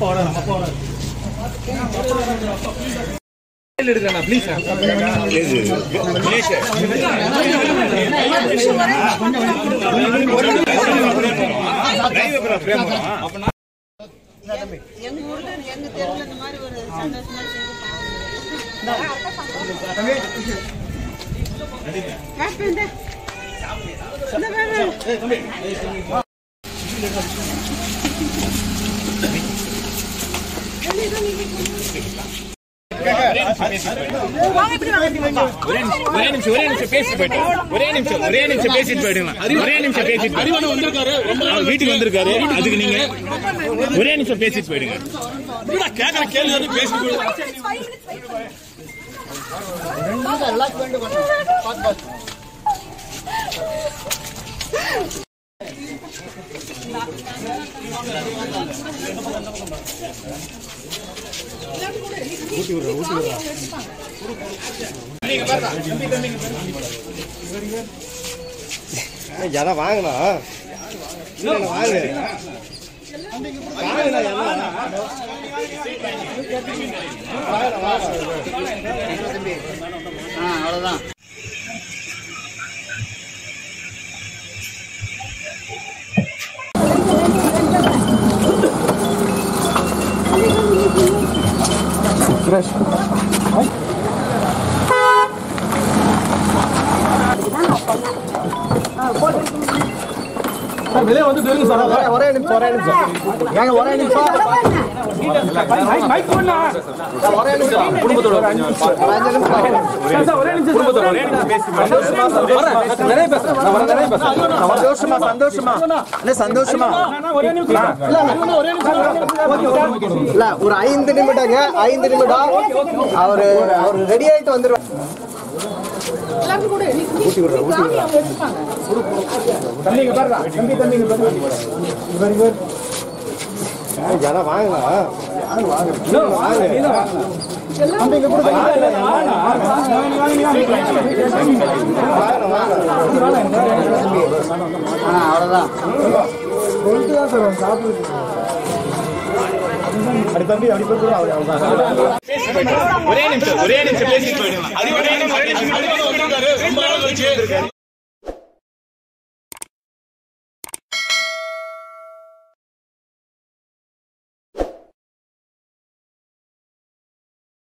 எங்க ஊர்ல எங்க தெருவுல இந்த மாதிரி ஒரு சந்தோஷமான செய்தி ஒரே நிமிஷம் ஒரே நிமிஷம் பேசிட்டு போயிட்டு ஒரே நிமிஷம் ஒரே நிமிஷம் பேசிட்டு போயிடுங்க ஒரே நிமிஷம் பேசிட்டு போயிடுங்க. வந்திருக்காரு ரொம்ப அவர் வீட்டுக்கு வந்திருக்காரு அதுக்கு நீங்க ஒரே நிமிஷம் பேசிட்டு போயிடுங்க நாள் கேட்கற கேள்வி வந்து பேசிட்டு ஜனம் வாங்கண்ணா இல்லைண்ணா, வாங்க வாங்கண்ணா எல்லாம் வெளியே வந்து தெரியுங்க சார் ஒரே நிமிஷம் ஒரே நிமிஷம் ஏங்க ஒரே நிமிஷம் ஒரே நிமிஷம் குடும்பத்தோட ஒரு அஞ்சு நிமிஷம் ஒரே நிமிஷம் குடும்பத்தோட ஒரே நிமிஷம் பேசி நிறைய பேசுறேன் நான் வர நிறைய பேசுறேன் சந்தோஷமா சந்தோஷமா இல்ல சந்தோஷமா ஒரே நிமிஷம் ஒரே நிமிஷம் இல்ல ஒரு ஐந்து நிமிடங்க ஐந்து நிமிடம் அவரு அவர் ரெடி ஆயிட்டு வந்துருவார் ஊட்டி விடுறா ஊட்டி விடுறா தம்பிங்க பாருடா தம்பி தம்பிங்க பாருங்க இவர் இவர் ஜனம் வாங்கலாம் வாங்க தம்பிங்க கொடுங்க ஒரே நிமிஷம் ஒரே நிமிஷம் பேசிட்டு போயிடுங்க அது ஒரே நிமிஷம் பேசிட்டு போயிடுங்க. ரொம்ப நாள் கழிச்சு